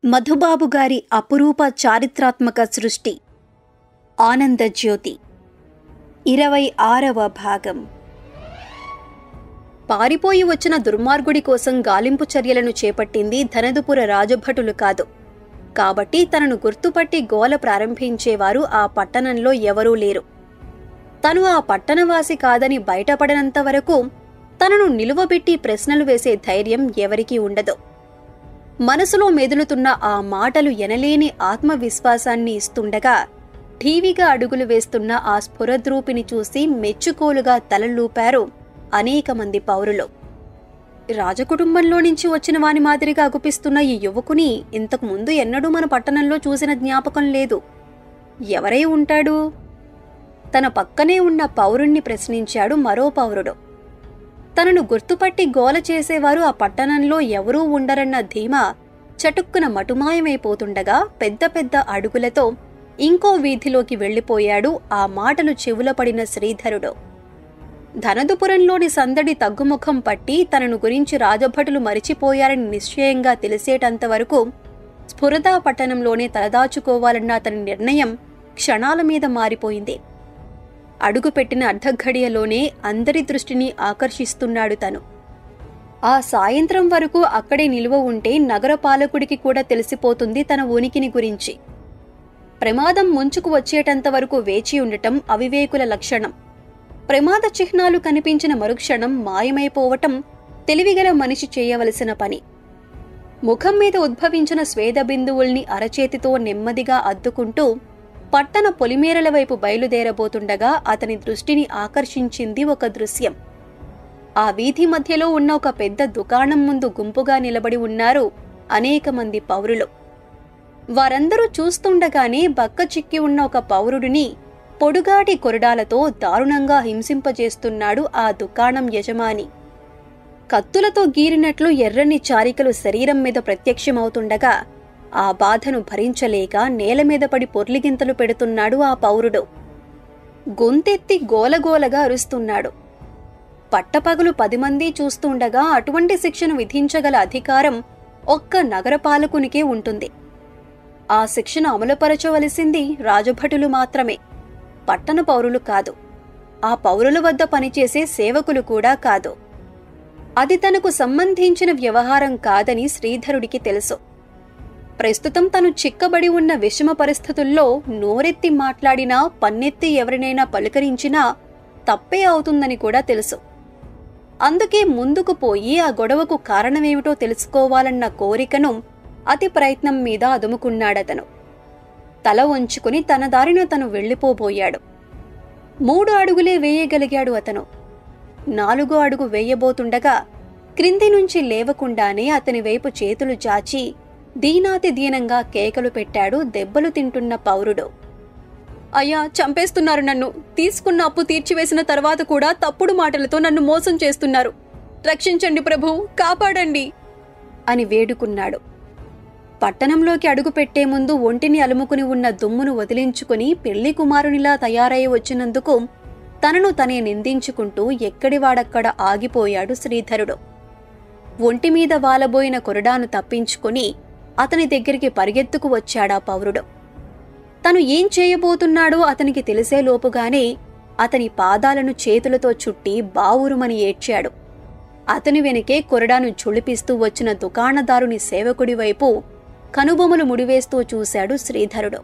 మధుబాబు గారి అపురూప చారిత్రాత్మక సృష్టి ఆనందజ్యోతి ఇరవై ఆరవ భాగం పారిపోయి వచ్చిన దుర్మార్గుడి కోసం గాలింపు చర్యలను చేపట్టింది ధనదుపుర రాజభటులు కాదు కాబట్టి తనను గుర్తుపట్టి గోల ప్రారంభించేవారు ఆ పట్టణంలో ఎవరూ లేరు తను ఆ పట్టణవాసి కాదని బయటపడనంత వరకు తనను నిలువబెట్టి ప్రశ్నలు వేసే ధైర్యం ఎవరికీ ఉండదు మనసులో మెదులుతున్న ఆ మాటలు ఎనలేని ఆత్మవిశ్వాసాన్ని ఇస్తుండగా ఠీవిగా అడుగులు వేస్తున్న ఆ స్ఫురద్రూపిని చూసి మెచ్చుకోలుగా తలలూపారు అనేక మంది పౌరులు రాజకుటుంబంలో నుంచి వచ్చిన వాని మాదిరిగా అగుపిస్తున్న ఈ యువకుని ఇంతకు ముందు ఎన్నడూ మన పట్టణంలో చూసిన జ్ఞాపకం లేదు ఎవరై ఉంటాడు తన పక్కనే ఉన్న పౌరుణ్ణి ప్రశ్నించాడు మరో పౌరుడు తనను గుర్తుపట్టి గోల చేసేవారు ఆ పట్టణంలో ఎవరూ ఉండరన్న ధీమా చటుక్కున మటుమాయమైపోతుండగా పెద్ద పెద్ద అడుగులతో ఇంకో వీధిలోకి వెళ్ళిపోయాడు ఆ మాటలు చెవుల పడిన శ్రీధరుడు ధనదుపురంలోని సందడి తగ్గుముఖం పట్టి తనను గురించి రాజభటులు మరిచిపోయారని నిశ్చయంగా తెలిసేటంతవరకు స్ఫురదా పట్టణంలోనే తలదాచుకోవాలన్న అతని నిర్ణయం క్షణాల మీద మారిపోయింది అడుగుపెట్టిన అర్ధఘడియలోనే అందరి దృష్టిని ఆకర్షిస్తున్నాడు తను ఆ సాయంత్రం వరకు అక్కడే నిలువ ఉంటే నగర పాలకుడికి కూడా తెలిసిపోతుంది తన ఉనికిని గురించి ప్రమాదం ముంచుకు వచ్చేటంత వరకు వేచి ఉండటం అవివేకుల లక్షణం ప్రమాద చిహ్నాలు కనిపించిన మరుక్షణం మాయమైపోవటం తెలివిగల మనిషి చేయవలసిన పని ముఖం మీద ఉద్భవించిన స్వేద బిందువుల్ని అరచేతితో నెమ్మదిగా అద్దుకుంటూ పట్టణ పొలిమేరల వైపు బయలుదేరబోతుండగా అతని దృష్టిని ఆకర్షించింది ఒక దృశ్యం ఆ వీధి మధ్యలో ఉన్న ఒక పెద్ద దుకాణం ముందు గుంపుగా నిలబడి ఉన్నారు అనేక మంది పౌరులు వారందరూ చూస్తుండగానే బక్క చిక్కి ఉన్న ఒక పౌరుడిని పొడుగాటి కొరడాలతో దారుణంగా హింసింపజేస్తున్నాడు ఆ దుకాణం యజమాని కత్తులతో గీరినట్లు ఎర్రని చారికలు శరీరం మీద ప్రత్యక్షమవుతుండగా ఆ బాధను భరించలేక నేల మీద పడి పొర్లిగింతలు పెడుతున్నాడు ఆ పౌరుడు గొంతెత్తి గోలగోలగా అరుస్తున్నాడు పట్టపగలు పది మంది చూస్తుండగా అటువంటి శిక్షను విధించగల అధికారం ఒక్క నగరపాలకునికే ఉంటుంది ఆ శిక్షను అమలుపరచవలసింది రాజభటులు మాత్రమే పట్టణ పౌరులు కాదు ఆ పౌరుల వద్ద పనిచేసే సేవకులు కూడా కాదు అది తనకు సంబంధించిన వ్యవహారం కాదని శ్రీధరుడికి తెలుసు ప్రస్తుతం తను చిక్కబడి ఉన్న విషమ పరిస్థితుల్లో నోరెత్తి మాట్లాడినా పన్నెత్తి ఎవరినైనా పలుకరించినా తప్పే అవుతుందని కూడా తెలుసు అందుకే ముందుకు పోయి ఆ గొడవకు కారణమేమిటో తెలుసుకోవాలన్న కోరికను అతి ప్రయత్నం మీద అదుముకున్నాడతను తల వంచుకుని తన దారిన తను వెళ్ళిపోబోయాడు మూడు అడుగులే వేయగలిగాడు అతను నాలుగో అడుగు వేయబోతుండగా క్రింది నుంచి లేవకుండానే అతని వైపు చేతులు చాచి దీనాతి దీనంగా కేకలు పెట్టాడు దెబ్బలు తింటున్న పౌరుడు అయ్యా చంపేస్తున్నారు నన్ను తీసుకున్న అప్పు తీర్చివేసిన తర్వాత కూడా తప్పుడు మాటలతో నన్ను మోసం చేస్తున్నారు రక్షించండి ప్రభు కాపాడండి అని వేడుకున్నాడు పట్టణంలోకి అడుగు పెట్టే ముందు ఒంటిని అలుముకుని ఉన్న దుమ్మును వదిలించుకుని పెళ్లి కుమారునిలా తయారై వచ్చినందుకు తనను తనే నిందించుకుంటూ ఎక్కడివాడక్కడ ఆగిపోయాడు శ్రీధరుడు ఒంటి మీద వాలబోయిన కొరడాను తప్పించుకుని అతని దగ్గరికి పరిగెత్తుకు వచ్చాడా పౌరుడు తను ఏం చేయబోతున్నాడో అతనికి తెలిసేలోపుగానే అతని పాదాలను చేతులతో చుట్టి బావురుమని ఏడ్చాడు అతని వెనకే కొరడాను చుళిపిస్తూ వచ్చిన దుకాణదారుని సేవకుడి వైపు కనుబొమలు ముడివేస్తూ చూశాడు శ్రీధరుడు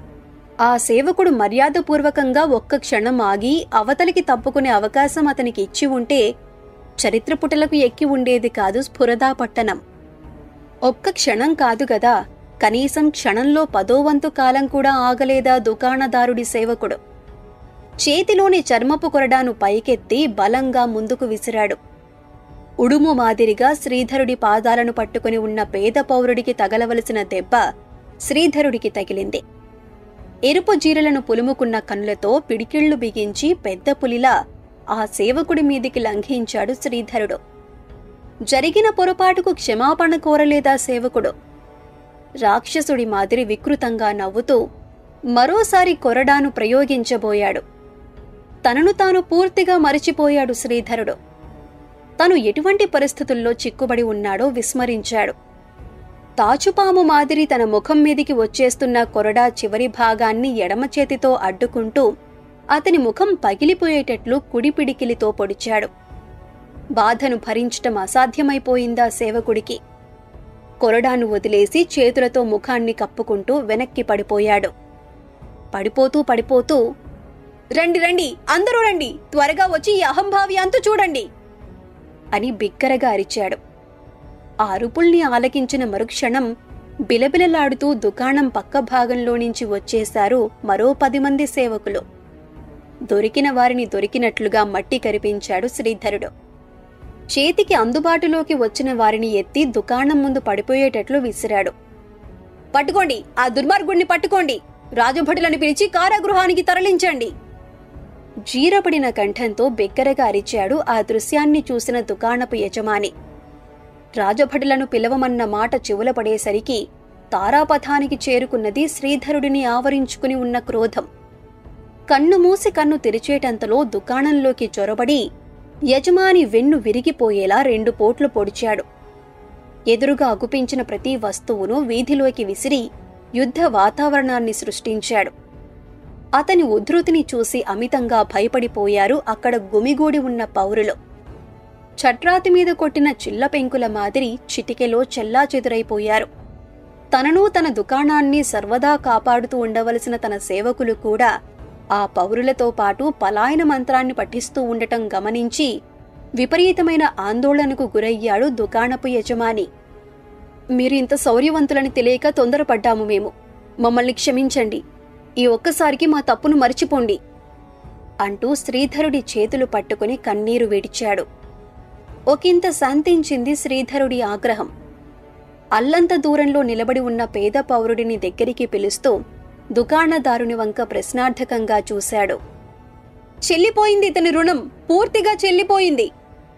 ఆ సేవకుడు మర్యాదపూర్వకంగా ఒక్క క్షణం ఆగి అవతలికి తప్పుకునే అవకాశం అతనికి ఇచ్చి ఉంటే చరిత్ర పుటలకు ఎక్కి ఉండేది కాదు స్ఫురదా పట్టణం ఒక్క క్షణం కాదు గదా కనీసం క్షణంలో పదో వంతు కాలం కూడా ఆగలేదా దుకాణదారుడి సేవకుడు చేతిలోని చర్మపు కొరడాను పైకెత్తి బలంగా ముందుకు విసిరాడు ఉడుము మాదిరిగా శ్రీధరుడి పాదాలను పట్టుకుని ఉన్న పేద పౌరుడికి తగలవలసిన దెబ్బ శ్రీధరుడికి తగిలింది ఎరుపు జీరలను పులుముకున్న కన్నులతో పిడికిళ్లు బిగించి పెద్ద పులిలా ఆ సేవకుడి మీదికి లంఘించాడు శ్రీధరుడు జరిగిన పొరపాటుకు క్షమాపణ కోరలేదా సేవకుడు రాక్షసుడి మాదిరి వికృతంగా నవ్వుతూ మరోసారి కొరడాను ప్రయోగించబోయాడు తనను తాను పూర్తిగా మరిచిపోయాడు శ్రీధరుడు తను ఎటువంటి పరిస్థితుల్లో చిక్కుబడి ఉన్నాడో విస్మరించాడు తాచుపాము మాదిరి తన ముఖం మీదికి వచ్చేస్తున్న కొరడా చివరి భాగాన్ని ఎడమ చేతితో అడ్డుకుంటూ అతని ముఖం పగిలిపోయేటట్లు కుడి పిడికిలితో పొడిచాడు బాధను భరించటం అసాధ్యమైపోయిందా సేవకుడికి కొరడాను వదిలేసి చేతులతో ముఖాన్ని కప్పుకుంటూ వెనక్కి పడిపోయాడు పడిపోతూ పడిపోతూ రండి రండి అందరూ రండి త్వరగా వచ్చి ఈ అహంభావి అంతు చూడండి అని బిగ్గరగా అరిచాడు ఆ అరుపుల్ని ఆలకించిన మరుక్షణం బిలబిలలాడుతూ దుకాణం పక్క భాగంలో నుంచి వచ్చేశారు మరో పది మంది సేవకులు దొరికిన వారిని దొరికినట్లుగా మట్టి కరిపించాడు శ్రీధరుడు చేతికి అందుబాటులోకి వచ్చిన వారిని ఎత్తి దుకాణం ముందు పడిపోయేటట్లు విసిరాడు పట్టుకోండి ఆ దుర్మార్గుణ్ణి పట్టుకోండి రాజభటులను పిలిచి కారాగృహానికి తరలించండి జీరపడిన కంఠంతో బిగ్గరగా అరిచాడు ఆ దృశ్యాన్ని చూసిన దుకాణపు యజమాని రాజభటులను పిలవమన్న మాట చెవుల పడేసరికి తారాపథానికి చేరుకున్నది శ్రీధరుడిని ఆవరించుకుని ఉన్న క్రోధం కన్ను మూసి కన్ను తెరిచేటంతలో దుకాణంలోకి చొరబడి యజమాని వెన్ను విరిగిపోయేలా రెండు పోట్లు పొడిచాడు ఎదురుగా అగుపించిన ప్రతి వస్తువును వీధిలోకి విసిరి యుద్ధ వాతావరణాన్ని సృష్టించాడు అతని ఉద్ధృతిని చూసి అమితంగా భయపడిపోయారు అక్కడ గుమిగూడి ఉన్న పౌరులు ఛట్రాతి మీద కొట్టిన చిల్ల పెంకుల మాదిరి చిటికెలో చెల్లాచెదురైపోయారు తనను తన దుకాణాన్ని సర్వదా కాపాడుతూ ఉండవలసిన తన సేవకులు కూడా ఆ పౌరులతో పాటు పలాయన మంత్రాన్ని పఠిస్తూ ఉండటం గమనించి విపరీతమైన ఆందోళనకు గురయ్యాడు దుకాణపు యజమాని మీరు ఇంత శౌర్యవంతులని తెలియక తొందరపడ్డాము మేము మమ్మల్ని క్షమించండి ఈ ఒక్కసారికి మా తప్పును మరిచిపోండి అంటూ శ్రీధరుడి చేతులు పట్టుకుని కన్నీరు విడిచాడు ఒకంత శాంతించింది శ్రీధరుడి ఆగ్రహం అల్లంత దూరంలో నిలబడి ఉన్న పేద పౌరుడిని దగ్గరికి పిలుస్తూ దుకాణదారుని వంక ప్రశ్నార్థకంగా చూశాడు చెల్లిపోయింది ఇతని రుణం పూర్తిగా చెల్లిపోయింది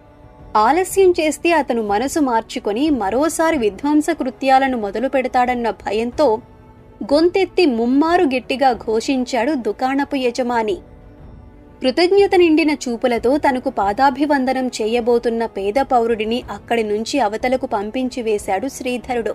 ఆలస్యం చేస్తే అతను మనసు మార్చుకొని మరోసారి విధ్వంస కృత్యాలను మొదలు పెడతాడన్న భయంతో గొంతెత్తి ముమ్మారు గట్టిగా ఘోషించాడు దుకాణపు యజమాని కృతజ్ఞత నిండిన చూపులతో తనకు పాదాభివందనం చేయబోతున్న పేద పౌరుడిని అక్కడి నుంచి అవతలకు పంపించి వేశాడు శ్రీధరుడు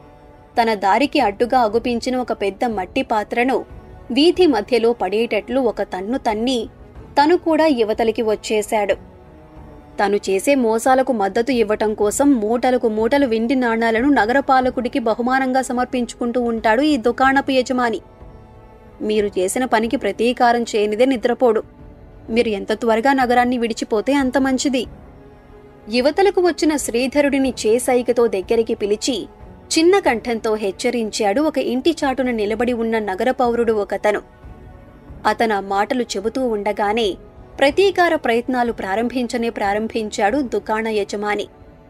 తన దారికి అడ్డుగా అగుపించిన ఒక పెద్ద మట్టి పాత్రను వీధి మధ్యలో పడేటట్లు ఒక తన్ను తన్ని తను కూడా యువతలికి వచ్చేశాడు తను చేసే మోసాలకు మద్దతు ఇవ్వటం కోసం మూటలకు మూటలు వెండి నాణాలను నగరపాలకుడికి బహుమానంగా సమర్పించుకుంటూ ఉంటాడు ఈ దుకాణపు యజమాని మీరు చేసిన పనికి ప్రతీకారం చేయనిదే నిద్రపోడు మీరు ఎంత త్వరగా నగరాన్ని విడిచిపోతే అంత మంచిది యువతలకు వచ్చిన శ్రీధరుడిని చేసైకతో దగ్గరికి పిలిచి చిన్న కంఠంతో హెచ్చరించాడు ఒక ఇంటి చాటున నిలబడి ఉన్న నగర పౌరుడు ఒకతను అతను ఆ మాటలు చెబుతూ ఉండగానే ప్రతీకార ప్రయత్నాలు ప్రారంభించనే ప్రారంభించాడు దుకాణ యజమాని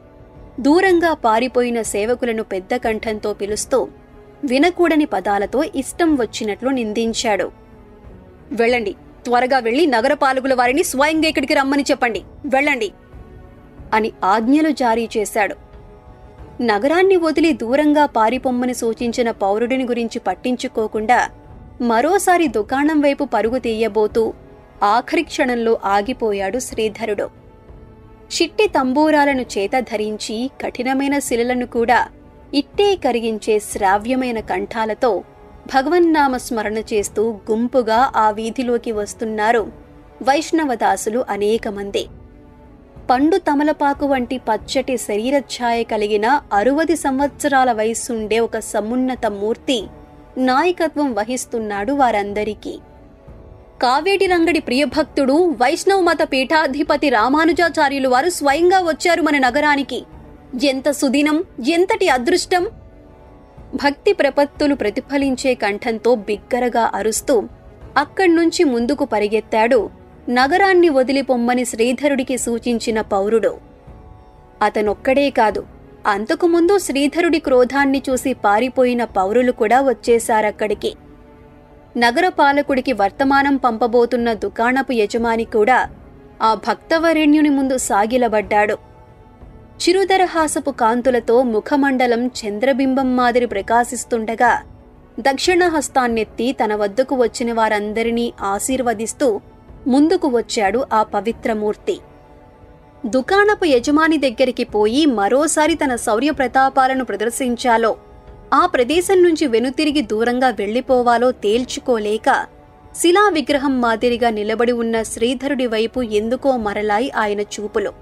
దూరంగా పారిపోయిన సేవకులను పెద్ద కంఠంతో పిలుస్తూ వినకూడని పదాలతో ఇష్టం వచ్చినట్లు నిందించాడు వెళ్ళండి త్వరగా వెళ్లి నగరపాలకుల వారిని స్వయంగా ఇక్కడికి రమ్మని చెప్పండి వెళ్ళండి అని ఆజ్ఞలు జారీ చేశాడు నగరాన్ని వదిలి దూరంగా పారిపొమ్మని సూచించిన పౌరుడిని గురించి పట్టించుకోకుండా మరోసారి దుకాణం వైపు పరుగు తీయబోతూ ఆఖరి క్షణంలో ఆగిపోయాడు శ్రీధరుడు చిట్టి తంబూరాలను చేత ధరించి కఠినమైన శిలలను కూడా ఇట్టే కరిగించే శ్రావ్యమైన కంఠాలతో భగవన్నామ స్మరణ చేస్తూ గుంపుగా ఆ వీధిలోకి వస్తున్నారు వైష్ణవదాసులు అనేక మంది పండు తమలపాకు వంటి పచ్చటి శరీరఛాయ కలిగిన అరువది సంవత్సరాల వయస్సుండే ఒక సమున్నత మూర్తి నాయకత్వం వహిస్తున్నాడు వారందరికీ కావేటి రంగడి ప్రియభక్తుడు వైష్ణవ మత పీఠాధిపతి రామానుజాచార్యులు వారు స్వయంగా వచ్చారు మన నగరానికి ఎంత సుదినం ఎంతటి అదృష్టం భక్తి ప్రపత్తులు ప్రతిఫలించే కంఠంతో బిగ్గరగా అరుస్తూ అక్కడ్నుంచి ముందుకు పరిగెత్తాడు నగరాన్ని వదిలిపొమ్మని శ్రీధరుడికి సూచించిన పౌరుడు అతనొక్కడే కాదు అంతకుముందు శ్రీధరుడి క్రోధాన్ని చూసి పారిపోయిన పౌరులు కూడా వచ్చేశారక్కడికి నగర పాలకుడికి వర్తమానం పంపబోతున్న దుకాణపు యజమాని కూడా ఆ భక్తవరేణ్యుని ముందు సాగిలబడ్డాడు చిరుదరహాసపు కాంతులతో ముఖమండలం చంద్రబింబం మాదిరి ప్రకాశిస్తుండగా దక్షిణ హస్తాన్నెత్తి తన వద్దకు వచ్చిన వారందరినీ ఆశీర్వదిస్తూ ముందుకు వచ్చాడు ఆ పవిత్రమూర్తి దుకాణపు యజమాని దగ్గరికి పోయి మరోసారి తన శౌర్య ప్రతాపాలను ప్రదర్శించాలో ఆ ప్రదేశం నుంచి వెనుతిరిగి దూరంగా వెళ్ళిపోవాలో తేల్చుకోలేక శిలా విగ్రహం మాదిరిగా నిలబడి ఉన్న శ్రీధరుడి వైపు ఎందుకో మరలాయి ఆయన చూపులు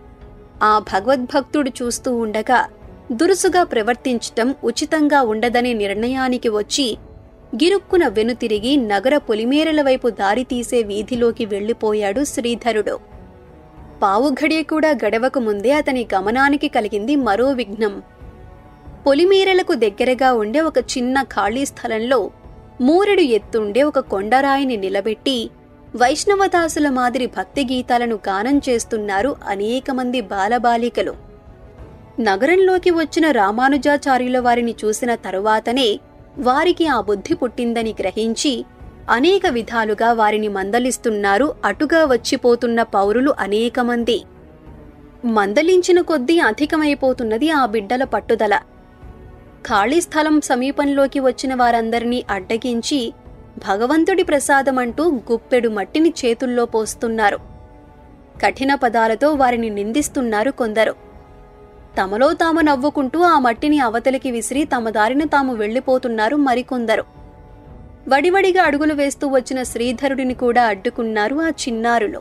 ఆ భగవద్భక్తుడు చూస్తూ ఉండగా దురుసుగా ప్రవర్తించటం ఉచితంగా ఉండదనే నిర్ణయానికి వచ్చి గిరుక్కున వెనుతిరిగి నగర పొలిమేరల వైపు దారి తీసే వీధిలోకి వెళ్ళిపోయాడు శ్రీధరుడు పావుఘడియ కూడా గడవక ముందే అతని గమనానికి కలిగింది మరో విఘ్నం పొలిమేరలకు దగ్గరగా ఉండే ఒక చిన్న ఖాళీ స్థలంలో మూరెడు ఎత్తుండే ఒక కొండరాయిని నిలబెట్టి వైష్ణవదాసుల మాదిరి భక్తి గీతాలను గానం చేస్తున్నారు అనేక మంది బాలబాలికలు నగరంలోకి వచ్చిన రామానుజాచార్యుల వారిని చూసిన తరువాతనే వారికి ఆ బుద్ధి పుట్టిందని గ్రహించి అనేక విధాలుగా వారిని మందలిస్తున్నారు అటుగా వచ్చిపోతున్న పౌరులు అనేక మంది మందలించిన కొద్దీ అధికమైపోతున్నది ఆ బిడ్డల పట్టుదల ఖాళీ స్థలం సమీపంలోకి వచ్చిన వారందరినీ అడ్డగించి భగవంతుడి ప్రసాదమంటూ గుప్పెడు మట్టిని చేతుల్లో పోస్తున్నారు కఠిన పదాలతో వారిని నిందిస్తున్నారు కొందరు తమలో తాము నవ్వుకుంటూ ఆ మట్టిని అవతలికి విసిరి తమ దారిన తాము వెళ్ళిపోతున్నారు మరికొందరు వడివడిగా అడుగులు వేస్తూ వచ్చిన శ్రీధరుడిని కూడా అడ్డుకున్నారు ఆ చిన్నారులు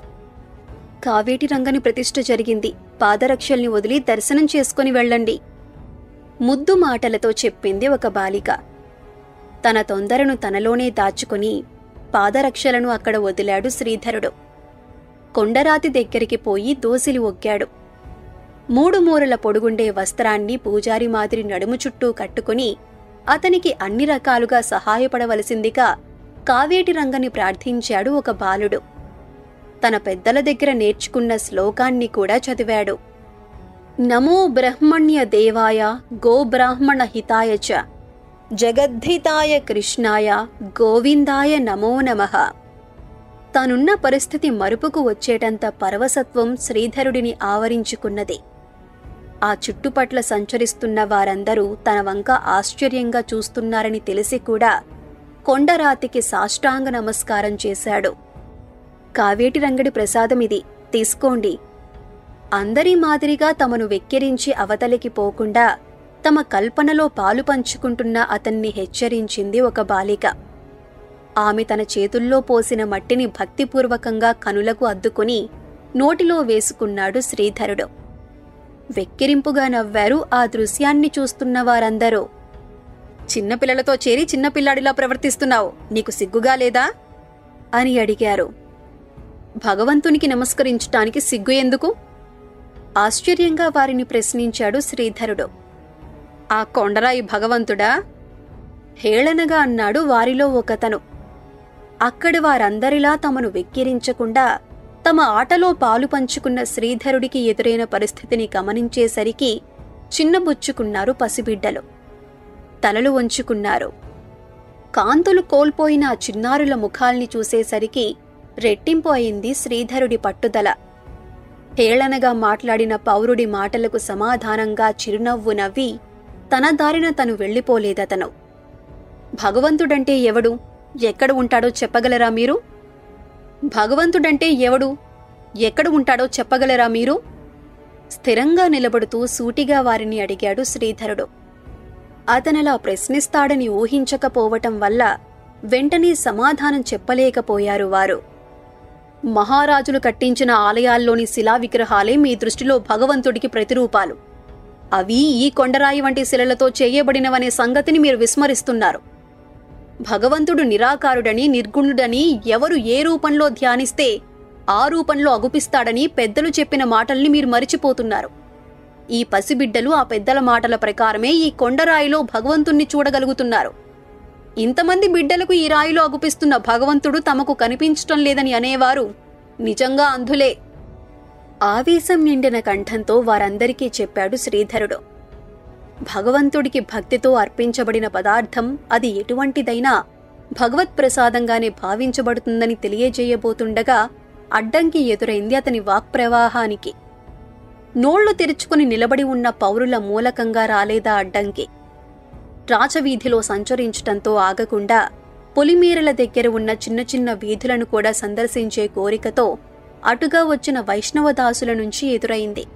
కావేటి రంగని ప్రతిష్ఠ జరిగింది పాదరక్షల్ని వదిలి దర్శనం చేసుకుని వెళ్ళండి ముద్దు మాటలతో చెప్పింది ఒక బాలిక తన తొందరను తనలోనే దాచుకుని పాదరక్షలను అక్కడ వదిలాడు శ్రీధరుడు కొండరాతి దగ్గరికి పోయి దోసిలి ఒగ్గాడు మూడు మూరల పొడుగుండే వస్త్రాన్ని పూజారి మాదిరి నడుము చుట్టూ కట్టుకుని అతనికి అన్ని రకాలుగా సహాయపడవలసిందిగా కావేటి రంగని ప్రార్థించాడు ఒక బాలుడు తన పెద్దల దగ్గర నేర్చుకున్న శ్లోకాన్ని కూడా చదివాడు నమో బ్రహ్మణ్య దేవాయ గోబ్రాహ్మణ హితాయ చ జగద్ధితాయ కృష్ణాయ గోవిందాయ నమో నమః తానున్న పరిస్థితి మరుపుకు వచ్చేటంత పరవసత్వం శ్రీధరుడిని ఆవరించుకున్నది ఆ చుట్టుపట్ల సంచరిస్తున్న వారందరూ తన వంక ఆశ్చర్యంగా చూస్తున్నారని తెలిసి కూడా కొండరాతికి సాష్టాంగ నమస్కారం చేశాడు కావేటి రంగడి ప్రసాదమిది తీసుకోండి అందరి మాదిరిగా తమను వెక్కిరించి అవతలికి పోకుండా తమ కల్పనలో పాలు పంచుకుంటున్న అతన్ని హెచ్చరించింది ఒక బాలిక ఆమె తన చేతుల్లో పోసిన మట్టిని భక్తిపూర్వకంగా కనులకు అద్దుకుని నోటిలో వేసుకున్నాడు శ్రీధరుడు వెక్కిరింపుగా నవ్వారు ఆ దృశ్యాన్ని చూస్తున్న వారందరూ చిన్నపిల్లలతో చేరి చిన్నపిల్లాడిలా ప్రవర్తిస్తున్నావు నీకు సిగ్గుగా లేదా అని అడిగారు భగవంతునికి నమస్కరించటానికి సిగ్గు ఎందుకు ఆశ్చర్యంగా వారిని ప్రశ్నించాడు శ్రీధరుడు ఆ కొండరాయి భగవంతుడా హేళనగా అన్నాడు వారిలో ఒకతను అక్కడి వారందరిలా తమను వెక్కిరించకుండా తమ ఆటలో పాలు పంచుకున్న శ్రీధరుడికి ఎదురైన పరిస్థితిని గమనించేసరికి చిన్నబుచ్చుకున్నారు పసిబిడ్డలు తలలు వంచుకున్నారు కాంతులు కోల్పోయిన ఆ చిన్నారుల ముఖాల్ని చూసేసరికి రెట్టింపు అయింది శ్రీధరుడి పట్టుదల హేళనగా మాట్లాడిన పౌరుడి మాటలకు సమాధానంగా చిరునవ్వు నవ్వి తన దారిన తను వెళ్ళిపోలేదతను భగవంతుడంటే ఎవడు ఎక్కడ ఉంటాడో చెప్పగలరా మీరు భగవంతుడంటే ఎవడు ఎక్కడ ఉంటాడో చెప్పగలరా మీరు స్థిరంగా నిలబడుతూ సూటిగా వారిని అడిగాడు శ్రీధరుడు అతనలా ప్రశ్నిస్తాడని ఊహించకపోవటం వల్ల వెంటనే సమాధానం చెప్పలేకపోయారు వారు మహారాజులు కట్టించిన ఆలయాల్లోని శిలా విగ్రహాలే మీ దృష్టిలో భగవంతుడికి ప్రతిరూపాలు అవి ఈ కొండరాయి వంటి శిలలతో చేయబడినవనే సంగతిని మీరు విస్మరిస్తున్నారు భగవంతుడు నిరాకారుడని నిర్గుణుడని ఎవరు ఏ రూపంలో ధ్యానిస్తే ఆ రూపంలో అగుపిస్తాడని పెద్దలు చెప్పిన మాటల్ని మీరు మరిచిపోతున్నారు ఈ పసిబిడ్డలు ఆ పెద్దల మాటల ప్రకారమే ఈ కొండరాయిలో భగవంతుణ్ణి చూడగలుగుతున్నారు ఇంతమంది బిడ్డలకు ఈ రాయిలో అగుపిస్తున్న భగవంతుడు తమకు కనిపించటం లేదని అనేవారు నిజంగా అంధులే ఆవేశం నిండిన కంఠంతో వారందరికీ చెప్పాడు శ్రీధరుడు భగవంతుడికి భక్తితో అర్పించబడిన పదార్థం అది ఎటువంటిదైనా భగవత్ప్రసాదంగానే భావించబడుతుందని తెలియజేయబోతుండగా అడ్డంకి ఎదురైంది అతని వాక్ప్రవాహానికి నోళ్లు తెరుచుకుని నిలబడి ఉన్న పౌరుల మూలకంగా రాలేదా అడ్డంకి రాచవీధిలో సంచరించటంతో ఆగకుండా పొలిమేరల దగ్గర ఉన్న చిన్న చిన్న వీధులను కూడా సందర్శించే కోరికతో అటుగా వచ్చిన వైష్ణవదాసుల నుంచి ఎదురైంది